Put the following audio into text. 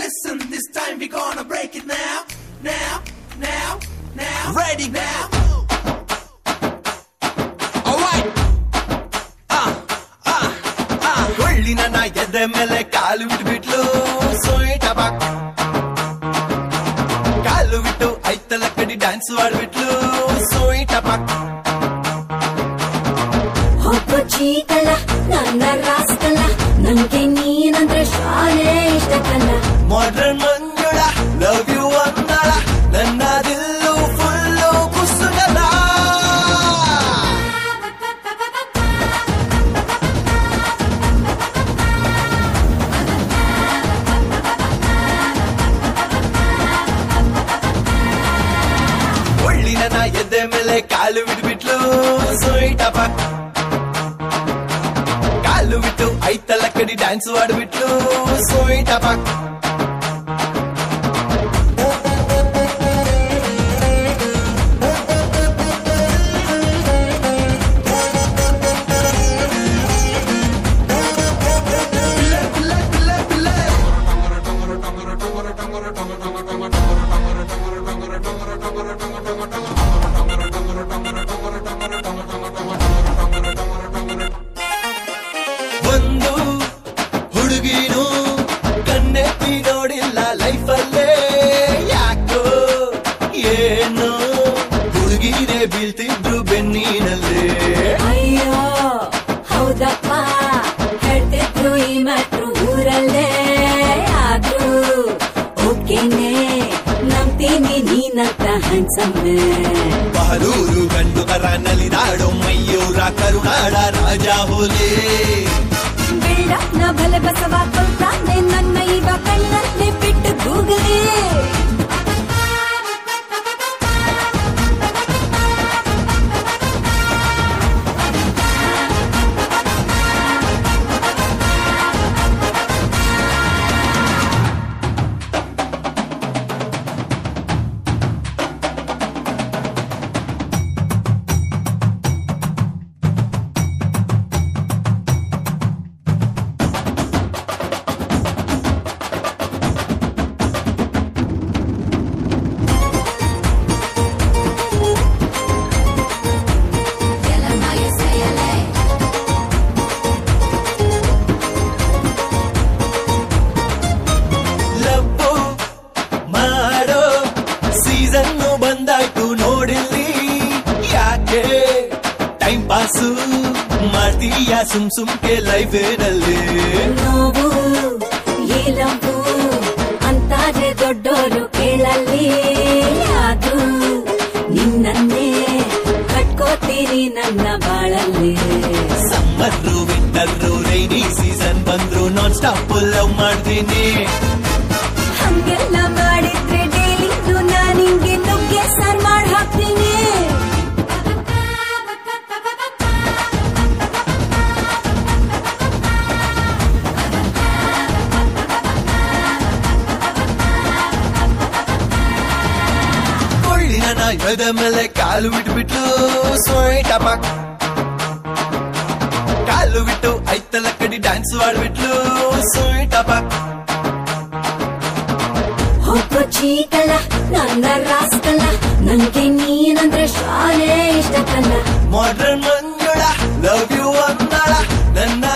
Listen, this time we gonna break it now, now, now, now. Ready now. Alright. Ah, ah, ah. ಕೊಳ್ಳಿನ ನಾ ಎದೆ ಮೇಲೆ ಕಾಲು ಬಿಟ್ಬಿಟ್ಲು soy ಟಬಾಕ್ ಕಾಲು ಬಿಟ್ಟು ಐತಲ ಕಡಿ dance ಆಡ್ಬಿಟ್ಲು soy ಟಬಾಕ್ ಒಬ್ಬ ಚೀಕಲ ನನ್ನ ರಾಸ್ಕಲ ನಂಗೆ ನೀನಂದ್ರೆ ಶಾಲೆ ಇಷ್ಟಕ್ಕಲ್ಲ ಮಾಡ್ರನ್ ಮಂಜುಳ ಲವ್ ಯು ಅಂದಳ ನನ್ನ ದಿಲ್ಲು ಫುಲ್ಲು ಕುಸುಗಲ ಒಳ್ಳಿನ ನಾ ಎದೆ ಮೇಲೆ ಕಾಲು ಬಿಟ್ಬಿಟ್ಲು ಸೋಯ್ ಟಬಾಕ್ ಕಾಲು ಬಿಟ್ಟು ಐತಲ್ಲ ಕಡಿ ಡ್ಯಾನ್ಸ್ ಆಡ್ಬಿಟ್ಲು ಸೋಯ್ ಟಬಾಕ್ ಒಂದು ಹುಡುಗಿನು ಕಣ್ಣೆತ್ತಿ ನೋಡಿಲ್ಲ ಲೈಫಲ್ಲೇ ಯಾಕೋ ಏನು ಹುಡುಗಿರೇ ಬೀಳ್ತಿದ್ರು ಬೆನ್ನಿನಲ್ಲೇ ಅಯ್ಯೋ ಹೌದಪ್ಪ ಹೇಳ್ತಿದ್ರು ಈ ಮಾಟ್ರು ಊರಲ್ಲೇ ಆದ್ರೂ ಓಕೆನೆ ನಂಬ್ತೀನಿ ನೀನಂತ ಹಣ್ಸಮ್ಮೆ ಬಹದೂರು ಗಂಡು ಕರ ನಲಿದಾಡೋ ಮೈಯೂರ ಕರುನಾಡ ರಾಜ ಹೋಲೆ ಬಿಲ್ಡಪ್ನ ಬಲೆ ಬಸವ ಕೊಲ್ತಾನೆ ನನ್ನ ಇವ ಕಣ್ಣನ್ನೇ ಬಿಟ್ಟು ಗೂಗಲೇ ಲವ್ವು ಮಾಡೋ ಸೀಸನ್ ಬಂದಾಯ್ತು ನೋಡಿಲ್ಲಿ ಯಾಕೆ ಟೈಮ್ ಪಾಸು ಮಾಡ್ತೀಯ ಸುಮ್ ಸುಮ್ಕೆ ಲೈಫೇನಲ್ಲಿ ನೋವು ಏಲವು ಅಂತಾರೆ ದೊಡ್ಡೋರು ಕೇಳಲ್ಲಿ ಆದ್ರೂ ನಿನ್ನನ್ನೇ ಕಟ್ಕೋತೀನಿ ನನ್ನ ಬಾಳಲ್ಲಿ ಸಮ್ಮರು ವಿಂಟರು ರೈನಿ ಸೀಸನ್ ಬಂದ್ರು ನಾನ್ ಸ್ಟಾಪ್ ಲವ್ ಮಾಡ್ತೀನಿ ಹಂಗೆಲ್ಲ ಮಾಡಿದ್ರೆ ಡೈಲಿ ನಾನು ನಿಂಗೆ ನುಗ್ಗೆ ಸಾರ್ ಮಾಡಿ ಹಾಕ್ತೀನಿ ಕೊಳ್ಳಿನ ನಾ ಎದ ಮೇಲೆ ಕಾಲು ಬಿಟ್ಬಿಟ್ಲು ಸೋಯ್ ಟಪಾಕ್ ಕಾಲು ಬಿಟ್ಟು ಐತಲ ಕಡಿ ಡ್ಯಾನ್ಸ್ ಆಡ್ಬಿಟ್ಲು ಸೋಯ್ ಟಪಾಕ್ ಒಬ್ಬ ಚೀಕಲ ನನ್ನ ರಾಸ್ಕಲ ನಂಗೆ ನೀನಂದ್ರೆ ಶಾಲೆ ಇಷ್ಟಕ್ಕಲ್ಲ ಮಾಡ್ರನ್ ಮಂಜುಳ ಲವ್ ಯು ಅಂದಳ ನನ್ನ